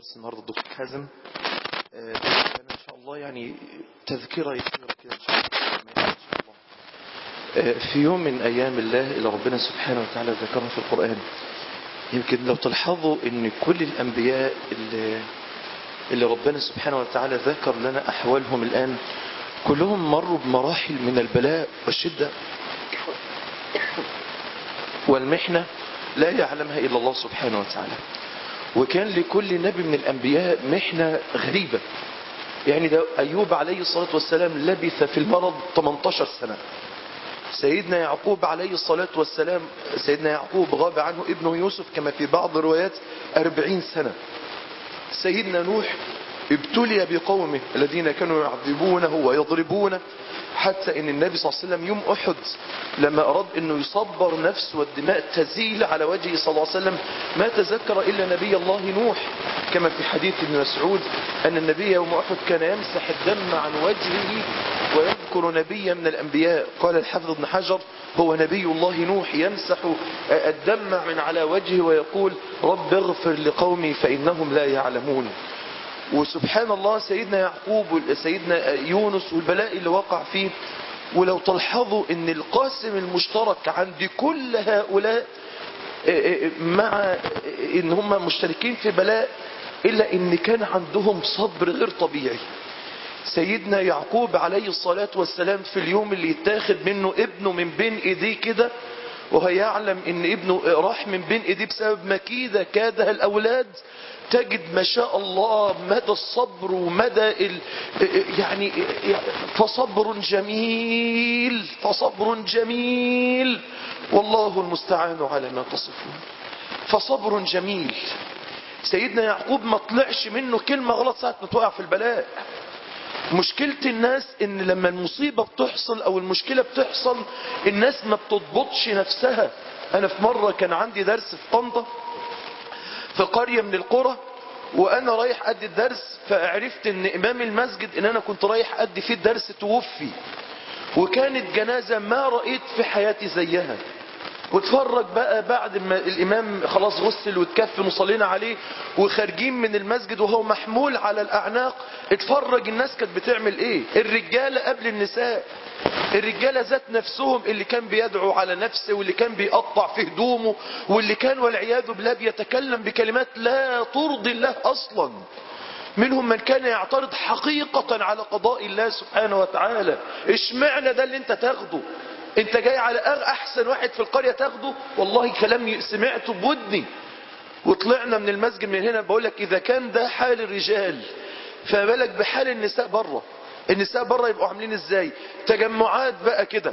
درس النهارده الدكتور حازم آه، أنا إن شاء الله يعني تذكرة يسيرة كده إن شاء الله إن شاء الله آه، في يوم من أيام الله اللي ربنا سبحانه وتعالى ذكرها في القرآن يمكن لو تلاحظوا ان كل الانبياء اللي, اللي ربنا سبحانه وتعالى ذكر لنا احوالهم الان كلهم مروا بمراحل من البلاء والشدة والمحنة لا يعلمها الا الله سبحانه وتعالى وكان لكل نبي من الانبياء محنة غريبة يعني ده ايوب عليه الصلاة والسلام لبث في المرض 18 سنة سيدنا يعقوب عليه الصلاة والسلام سيدنا يعقوب غاب عنه ابنه يوسف كما في بعض الروايات أربعين سنة سيدنا نوح ابتلي بقومه الذين كانوا يعذبونه ويضربونه حتى ان النبي صلى الله عليه وسلم يوم احد لما اراد انه يصبر نفسه والدماء تزيل على وجهه صلى الله عليه وسلم ما تذكر الا نبي الله نوح كما في حديث ابن مسعود ان النبي يوم احد كان يمسح الدم عن وجهه ويذكر نبيا من الانبياء قال الحافظ ابن حجر هو نبي الله نوح يمسح الدم من على وجهه ويقول رب اغفر لقومي فانهم لا يعلمون وسبحان الله سيدنا يعقوب وسيدنا يونس والبلاء اللي وقع فيه ولو تلحظوا ان القاسم المشترك عند كل هؤلاء مع ان هم مشتركين في بلاء الا ان كان عندهم صبر غير طبيعي سيدنا يعقوب عليه الصلاة والسلام في اليوم اللي يتاخد منه ابنه من بين ايديه كده وهو يعلم ان ابنه راح من بين ايديه بسبب مكيدة كادها الاولاد تجد ما شاء الله مدى الصبر ومدى ال... يعني فصبر جميل فصبر جميل والله المستعان على ما تصفون فصبر جميل سيدنا يعقوب ما طلعش منه كلمة غلط ساعة ما توقع في البلاء مشكلة الناس ان لما المصيبة بتحصل او المشكلة بتحصل الناس ما بتضبطش نفسها انا في مرة كان عندي درس في طنطا في قرية من القرى وانا رايح ادي الدرس فعرفت ان امام المسجد ان انا كنت رايح ادي فيه الدرس توفي وكانت جنازة ما رأيت في حياتي زيها واتفرج بقى بعد ما الامام خلاص غسل واتكفن وصلينا عليه وخارجين من المسجد وهو محمول على الاعناق اتفرج الناس كانت بتعمل ايه الرجالة قبل النساء الرجالة ذات نفسهم اللي كان بيدعو على نفسه واللي كان بيقطع في هدومه واللي كان والعياذ بالله بيتكلم بكلمات لا ترضي الله اصلا منهم من كان يعترض حقيقة على قضاء الله سبحانه وتعالى اشمعنى ده اللي انت تاخده انت جاي على احسن واحد في القرية تاخده والله كلام سمعته بودني وطلعنا من المسجد من هنا بقول لك اذا كان ده حال الرجال فما بالك بحال النساء بره النساء بره يبقوا عاملين ازاي تجمعات بقى كده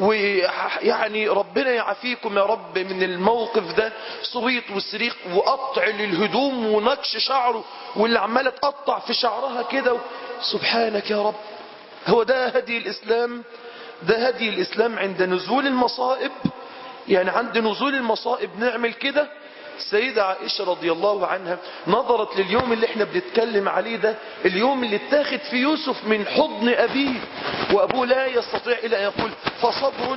ويعني ربنا يعافيكم يا رب من الموقف ده صويت وصريخ وقطع للهدوم ونكش شعره واللي عماله تقطع في شعرها كده سبحانك يا رب هو ده هدي الاسلام ده هدي الإسلام عند نزول المصائب يعني عند نزول المصائب نعمل كده السيدة عائشة رضي الله عنها نظرت لليوم اللي احنا بنتكلم عليه ده اليوم اللي اتاخد في يوسف من حضن أبيه وأبوه لا يستطيع إلا أن يقول فصبر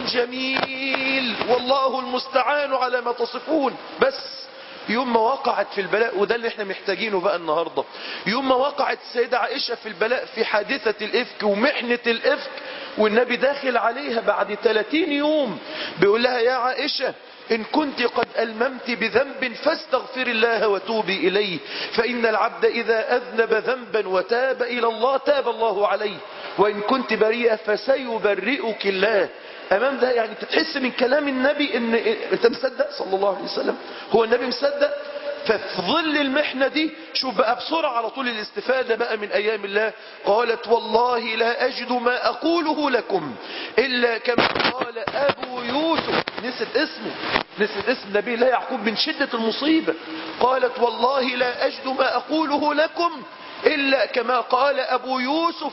جميل والله المستعان على ما تصفون بس يوم ما وقعت في البلاء وده اللي احنا محتاجينه بقى النهاردة يوم ما وقعت السيدة عائشة في البلاء في حادثة الإفك ومحنة الإفك والنبي داخل عليها بعد 30 يوم بيقول لها يا عائشة إن كنت قد ألممت بذنب فاستغفر الله وتوبي إليه فإن العبد إذا أذنب ذنبا وتاب إلى الله تاب الله عليه وإن كنت بريئة فسيبرئك الله امام ده يعني تتحس من كلام النبي ان انت مصدق صلى الله عليه وسلم هو النبي مصدق ففي ظل المحنة دي شوف بقى بسرعة على طول الاستفادة بقى من ايام الله قالت والله لا اجد ما اقوله لكم الا كما قال ابو يوسف نسيت اسمه نسيت اسم نبي الله يعقوب من شدة المصيبة قالت والله لا اجد ما اقوله لكم الا كما قال ابو يوسف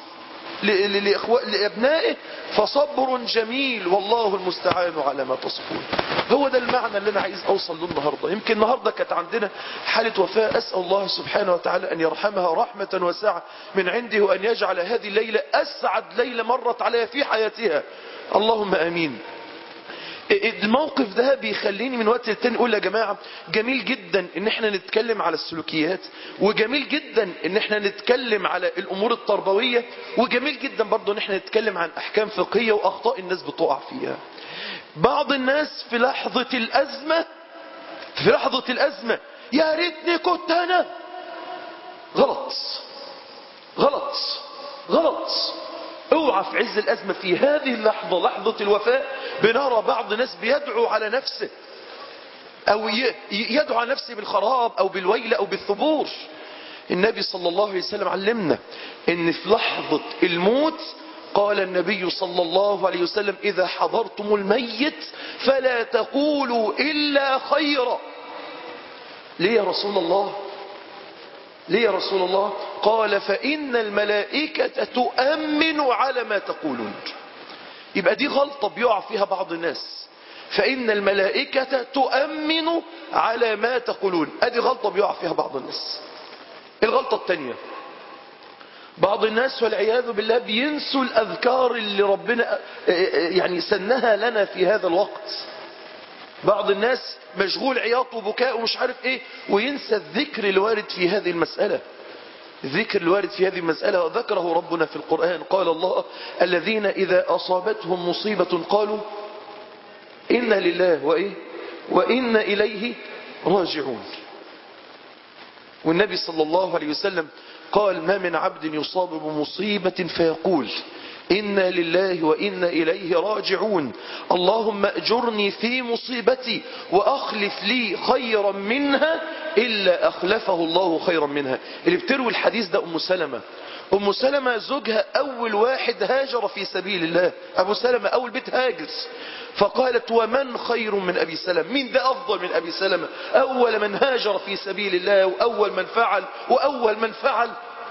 لأبنائه فصبر جميل والله المستعان على ما تصفون هو ده المعنى اللي أنا عايز أوصل له النهاردة يمكن النهاردة كانت عندنا حالة وفاة أسأل الله سبحانه وتعالى أن يرحمها رحمة واسعة من عنده وأن يجعل هذه الليلة أسعد ليلة مرت عليها في حياتها اللهم أمين الموقف ده بيخليني من وقت للتاني اقول يا جماعة جميل جدا ان احنا نتكلم على السلوكيات وجميل جدا ان احنا نتكلم على الامور التربوية وجميل جدا برضو ان احنا نتكلم عن احكام فقهية واخطاء الناس بتقع فيها بعض الناس في لحظة الازمة في لحظة الازمة يا ريتني كنت انا غلط غلط غلط اوعى في عز الازمة في هذه اللحظة لحظة الوفاة بنرى بعض الناس بيدعو على نفسه او يدعو على نفسه بالخراب او بالويل او بالثبور النبي صلى الله عليه وسلم علمنا ان في لحظة الموت قال النبي صلى الله عليه وسلم اذا حضرتم الميت فلا تقولوا الا خيرا ليه يا رسول الله ليه يا رسول الله قال فإن الملائكة تؤمن على ما تقولون يبقى دي غلطة بيقع فيها بعض الناس فإن الملائكة تؤمن على ما تقولون ادي غلطة بيقع فيها بعض الناس الغلطة الثانية بعض الناس والعياذ بالله بينسوا الأذكار اللي ربنا يعني سنها لنا في هذا الوقت بعض الناس مشغول عياط وبكاء ومش عارف ايه وينسى الذكر الوارد في هذه المسألة الذكر الوارد في هذه المسألة ذكره ربنا في القرآن قال الله الذين إذا أصابتهم مصيبة قالوا إنا لله وإيه وإنا إليه راجعون والنبي صلى الله عليه وسلم قال ما من عبد يصاب بمصيبة فيقول إنا لله وإنا إليه راجعون اللهم أجرني في مصيبتي وأخلف لي خيرا منها إلا أخلفه الله خيرا منها اللي بتروي الحديث ده أم سلمة أم سلمة زوجها أول واحد هاجر في سبيل الله أبو سلمة أول بيت هاجر فقالت ومن خير من أبي سلمة مين ده أفضل من أبي سلمة أول من هاجر في سبيل الله وأول من فعل وأول من فعل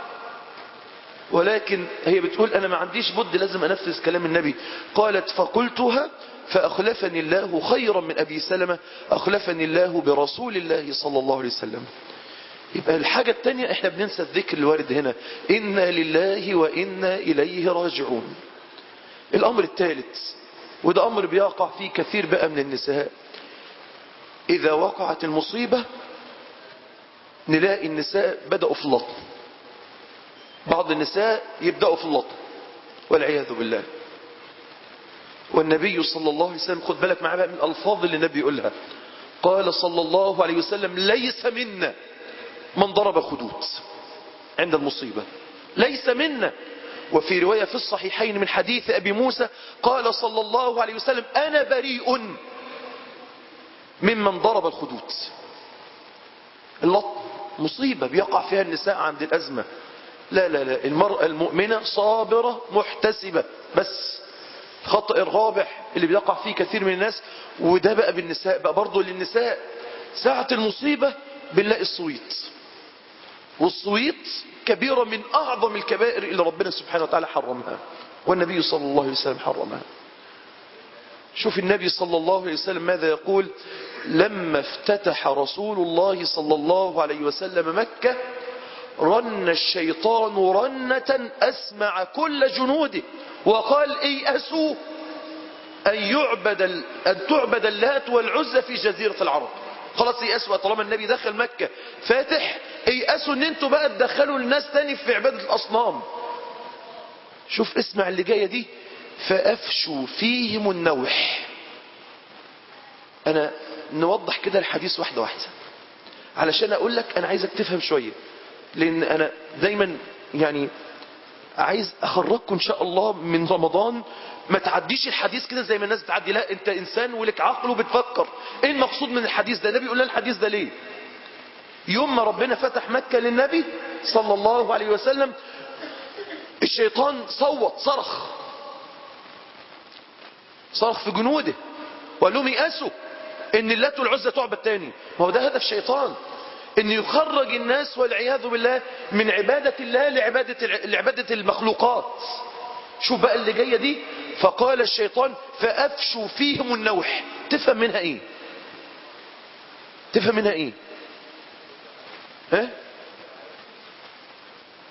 ولكن هي بتقول أنا ما عنديش بد لازم أنفذ كلام النبي قالت فقلتها فأخلفني الله خيرا من أبي سلمة أخلفني الله برسول الله صلى الله عليه وسلم يبقى الحاجة التانية احنا بننسى الذكر الوارد هنا إنا لله وإنا إليه راجعون الأمر الثالث وده أمر بيقع فيه كثير بقى من النساء إذا وقعت المصيبة نلاقي النساء بدأوا في اللطم بعض النساء يبدأوا في اللطم والعياذ بالله والنبي صلى الله عليه وسلم خد بالك معاه بقى من الألفاظ اللي النبي يقولها قال صلى الله عليه وسلم ليس منا من ضرب خدود عند المصيبة ليس منا وفي رواية في الصحيحين من حديث أبي موسى قال صلى الله عليه وسلم أنا بريء ممن ضرب الخدود اللطم مصيبة بيقع فيها النساء عند الأزمة لا لا لا المرأة المؤمنة صابرة محتسبة بس خطأ الرابح اللي بيقع فيه كثير من الناس وده بقى بالنساء بقى برضه للنساء ساعة المصيبة بنلاقي الصويت والصويت كبيرة من أعظم الكبائر اللي ربنا سبحانه وتعالى حرمها والنبي صلى الله عليه وسلم حرمها شوف النبي صلى الله عليه وسلم ماذا يقول لما افتتح رسول الله صلى الله عليه وسلم مكة رن الشيطان رنة أسمع كل جنوده وقال ايأسوا أن, يعبد أن تعبد اللات والعزى في جزيرة العرب خلاص يأسوا طالما النبي دخل مكة فاتح يأسوا ان انتوا بقى تدخلوا الناس تاني في عبادة الأصنام شوف اسمع اللي جاية دي فأفشوا فيهم النوح أنا نوضح كده الحديث واحدة واحدة علشان أقول لك أنا عايزك تفهم شوية لأن أنا دايما يعني عايز أخرجكم إن شاء الله من رمضان ما تعديش الحديث كده زي ما الناس بتعدي لا أنت إنسان ولك عقل وبتفكر إيه المقصود من الحديث ده النبي يقول لنا الحديث ده ليه يوم ما ربنا فتح مكة للنبي صلى الله عليه وسلم الشيطان صوت صرخ صرخ في جنوده وقال لهم يأسوا ان اللات والعزة تعبد تاني ما هو ده هدف الشيطان ان يخرج الناس والعياذ بالله من عبادة الله لعبادة, لعبادة المخلوقات شوف بقى اللي جاية دي فقال الشيطان فأفشوا فيهم النوح تفهم منها ايه تفهم منها ايه ها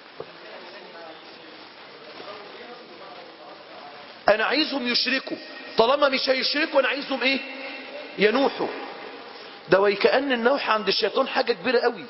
انا عايزهم يشركوا طالما مش هيشركوا انا عايزهم ايه ينوحوا ده ويكأن النوح عند الشيطان حاجة كبيرة قوي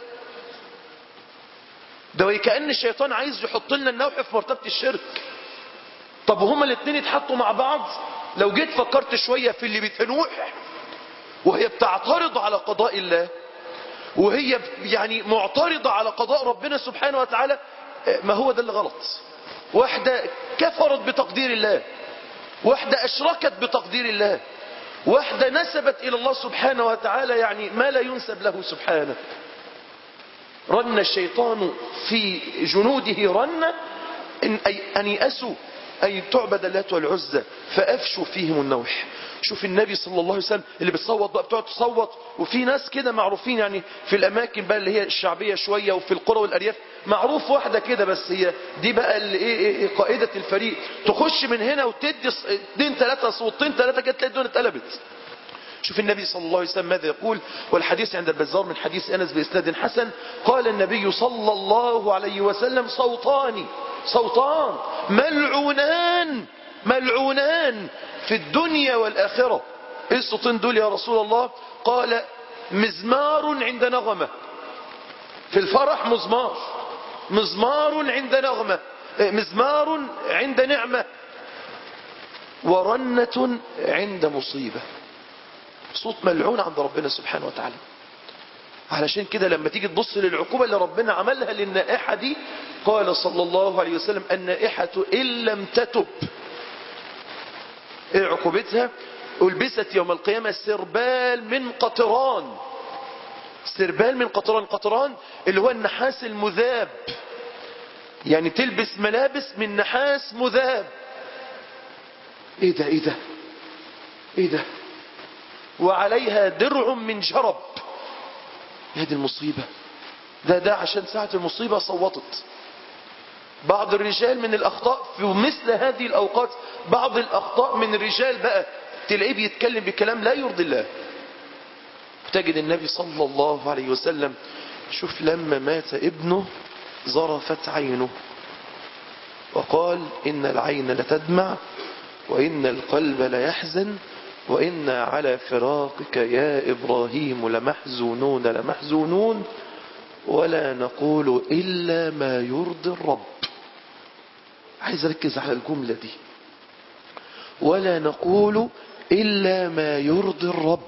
ده ويكأن الشيطان عايز يحط لنا النوح في مرتبة الشرك طب وهما الاثنين يتحطوا مع بعض لو جيت فكرت شوية في اللي بتنوح وهي بتعترض على قضاء الله وهي يعني معترضة على قضاء ربنا سبحانه وتعالى ما هو ده اللي غلط واحدة كفرت بتقدير الله واحدة أشركت بتقدير الله واحدة نسبت إلى الله سبحانه وتعالى يعني ما لا ينسب له سبحانه رن الشيطان في جنوده رن إن, أي أن يأسوا أن تعبد اللات والعزى فأفشوا فيهم النوح شوف النبي صلى الله عليه وسلم اللي بتصوت بقى بتقعد تصوت وفي ناس كده معروفين يعني في الأماكن بقى اللي هي الشعبية شوية وفي القرى والأرياف معروف واحدة كده بس هي دي بقى اللي إيه إيه قائدة الفريق تخش من هنا وتدي اثنين ثلاثة صوتين ثلاثة كده تلاقي الدنيا اتقلبت شوف النبي صلى الله عليه وسلم ماذا يقول والحديث عند البزار من حديث أنس بإسناد حسن قال النبي صلى الله عليه وسلم صوتان صوتان ملعونان ملعونان في الدنيا والآخرة ايه الصوتين دول يا رسول الله قال مزمار عند نغمة في الفرح مزمار مزمار عند نغمة مزمار عند نعمة ورنة عند مصيبة صوت ملعون عند ربنا سبحانه وتعالى علشان كده لما تيجي تبص للعقوبة اللي ربنا عملها للنائحة دي قال صلى الله عليه وسلم النائحة إن لم تتب ايه عقوبتها ألبست يوم القيامة سربال من قطران سربال من قطران قطران اللي هو النحاس المذاب يعني تلبس ملابس من نحاس مذاب ايه ده ايه ده ايه ده وعليها درع من جرب هذه المصيبة ده ده عشان ساعة المصيبة صوتت بعض الرجال من الأخطاء في مثل هذه الأوقات بعض الأخطاء من الرجال بقى تلاقيه بيتكلم بكلام لا يرضي الله تجد النبي صلى الله عليه وسلم شوف لما مات ابنه ظرفت عينه وقال إن العين لتدمع وإن القلب ليحزن وإنا على فراقك يا إبراهيم لمحزونون لمحزونون ولا نقول إلا ما يرضي الرب عايز أركز على الجملة دي ولا نقول إلا ما يرضي الرب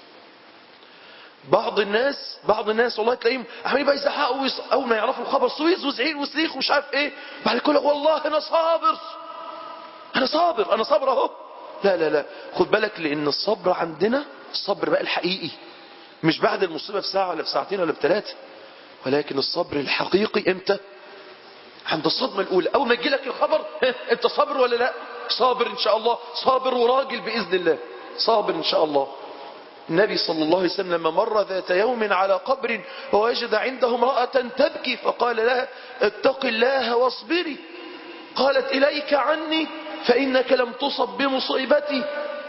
بعض الناس بعض الناس والله تلاقيهم عمالين بقى يزعقوا اول ما يعرفوا الخبر سويس وزعيق وصريخ ومش عارف ايه بعد كده والله انا صابر انا صابر انا صابر اهو لا لا لا خد بالك لان الصبر عندنا الصبر بقى الحقيقي مش بعد المصيبه في ساعه ولا في ساعتين ولا في ثلاثه ولكن الصبر الحقيقي امتى عند الصدمه الاولى اول ما يجي لك الخبر انت صابر ولا لا صابر ان شاء الله صابر وراجل باذن الله صابر ان شاء الله النبي صلى الله عليه وسلم لما مر ذات يوم على قبر ووجد عنده امرأة تبكي فقال لها اتق الله واصبري قالت إليك عني فإنك لم تصب بمصيبتي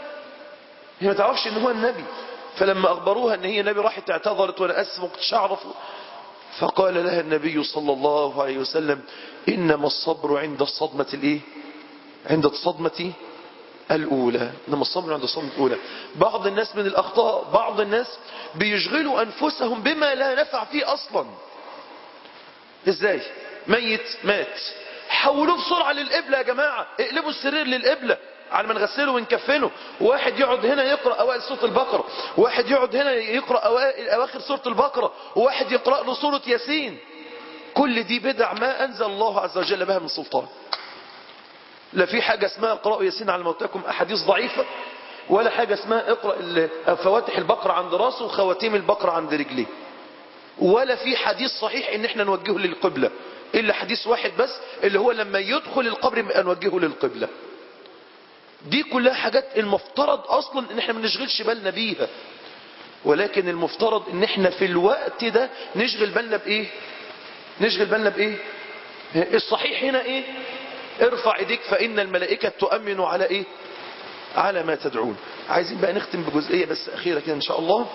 هي ما تعرفش ان هو النبي فلما أخبروها ان هي النبي راحت اعتذرت وانا أسف ما كنتش أعرف فقال لها النبي صلى الله عليه وسلم إنما الصبر عند الصدمة الإيه عند الصدمة الأولى إنما الصبر عند الصدمة الأولى بعض الناس من الأخطاء بعض الناس بيشغلوا أنفسهم بما لا نفع فيه أصلا إزاي ميت مات حولوه بسرعة للقبلة يا جماعة اقلبوا السرير للقبلة على ما نغسله ونكفنه واحد يقعد هنا يقرأ أوائل سورة البقرة واحد يقعد هنا يقرأ أوائل أواخر سورة البقرة وواحد يقرأ له سورة ياسين كل دي بدع ما أنزل الله عز وجل بها من سلطان لا في حاجة اسمها اقرأوا ياسين على موتاكم أحاديث ضعيفة ولا حاجة اسمها اقرأ فواتح البقرة عند راسه وخواتيم البقرة عند رجليه ولا في حديث صحيح ان احنا نوجهه للقبلة الا حديث واحد بس اللي هو لما يدخل القبر يبقى نوجهه للقبلة دي كلها حاجات المفترض اصلا ان احنا ما نشغلش بالنا بيها ولكن المفترض ان احنا في الوقت ده نشغل بالنا بايه نشغل بالنا بايه الصحيح هنا ايه ارفع ايديك فان الملائكة تؤمن على ايه على ما تدعون عايزين بقى نختم بجزئية بس اخيرة كده ان شاء الله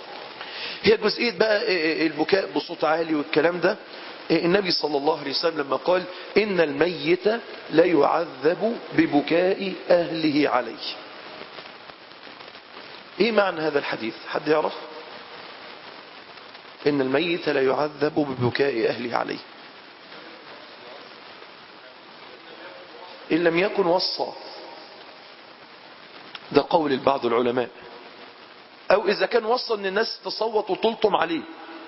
هي جزئية بقى البكاء بصوت عالي والكلام ده النبي صلى الله عليه وسلم لما قال إن الميت لا يعذب ببكاء أهله عليه ايه معنى هذا الحديث حد يعرف ان الميت لا يعذب ببكاء اهله عليه ان لم يكن وصى ده قول بعض العلماء او اذا كان وصى ان الناس تصوت وتلطم عليه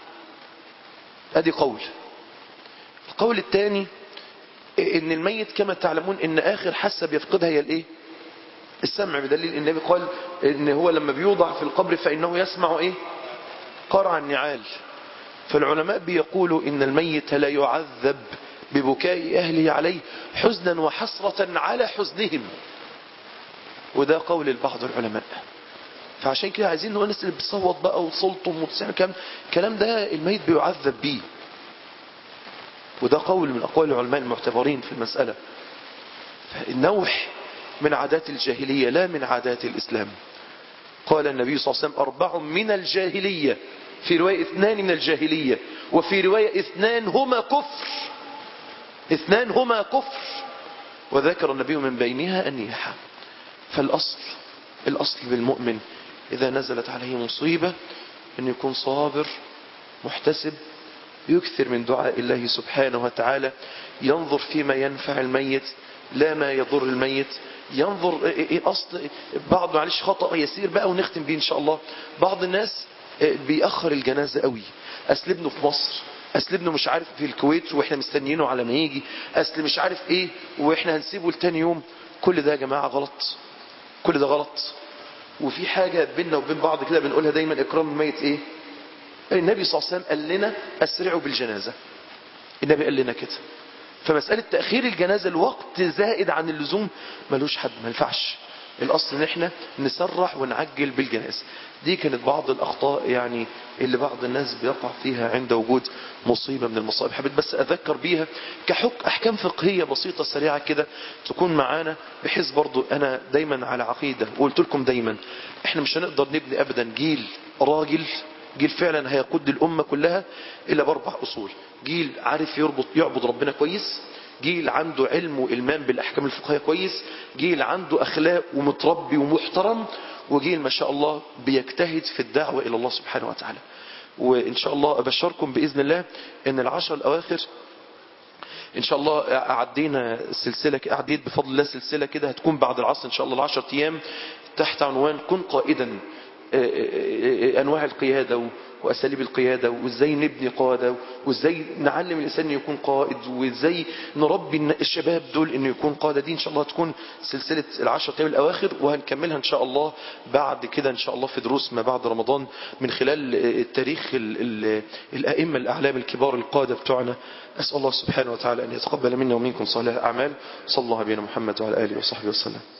ادي قول القول الثاني ان الميت كما تعلمون ان اخر حاسه بيفقدها هي الايه السمع بدليل النبي قال ان هو لما بيوضع في القبر فانه يسمع ايه قرع النعال فالعلماء بيقولوا ان الميت لا يعذب ببكاء اهله عليه حزنا وحسرة على حزنهم وده قول بعض العلماء فعشان كده عايزين نقول الناس اللي بتصوت بقى وتصلتم وتسمع كلام الكلام ده الميت بيعذب بيه وده قول من أقوال العلماء المعتبرين في المسألة النوح من عادات الجاهلية لا من عادات الإسلام قال النبي صلى الله عليه وسلم أربع من الجاهلية في رواية اثنان من الجاهلية وفي رواية اثنان هما كفر اثنان هما كفر وذكر النبي من بينها النياحة فالأصل الأصل بالمؤمن إذا نزلت عليه مصيبة أن يكون صابر محتسب يكثر من دعاء الله سبحانه وتعالى ينظر فيما ينفع الميت لا ما يضر الميت ينظر إيه أصل بعض معلش خطأ يسير بقى ونختم بيه إن شاء الله بعض الناس بيأخر الجنازة قوي أصل ابنه في مصر أصل ابنه مش عارف في الكويت وإحنا مستنيينه على ما يجي أصل مش عارف إيه وإحنا هنسيبه لتاني يوم كل ده يا جماعة غلط كل ده غلط وفي حاجة بيننا وبين بعض كده بنقولها دايما إكرام الميت إيه النبي صلى الله عليه وسلم قال لنا أسرعوا بالجنازة النبي قال لنا كده فمسألة تأخير الجنازة الوقت زائد عن اللزوم ملوش حد ما ينفعش الأصل ان احنا نسرح ونعجل بالجنازة دي كانت بعض الأخطاء يعني اللي بعض الناس بيقع فيها عند وجود مصيبة من المصائب حبيت بس أذكر بيها كحك أحكام فقهية بسيطة سريعة كده تكون معانا بحيث برضو أنا دايما على عقيدة وقلت لكم دايما احنا مش هنقدر نبني أبدا جيل راجل جيل فعلا هيقود الأمة كلها إلا بأربع أصول جيل عارف يربط يعبد ربنا كويس جيل عنده علم وإلمام بالأحكام الفقهية كويس جيل عنده أخلاق ومتربي ومحترم وجيل ما شاء الله بيجتهد في الدعوة إلى الله سبحانه وتعالى وإن شاء الله أبشركم بإذن الله أن العشر الأواخر ان شاء الله عدينا سلسلة عديت بفضل الله سلسلة كده هتكون بعد العصر ان شاء الله العشر ايام تحت عنوان كن قائدا انواع القيادة واساليب القيادة وازاي نبني قادة وازاي نعلم الانسان انه يكون قائد وازاي نربي الشباب دول انه يكون قادة دي ان شاء الله تكون سلسلة العشر ايام الاواخر وهنكملها ان شاء الله بعد كده ان شاء الله في دروس ما بعد رمضان من خلال التاريخ ال ال الائمة الاعلام الكبار القادة بتوعنا اسال الله سبحانه وتعالى ان يتقبل منا ومنكم صالح الاعمال صلى الله عليه محمد وعلى اله وصحبه وسلم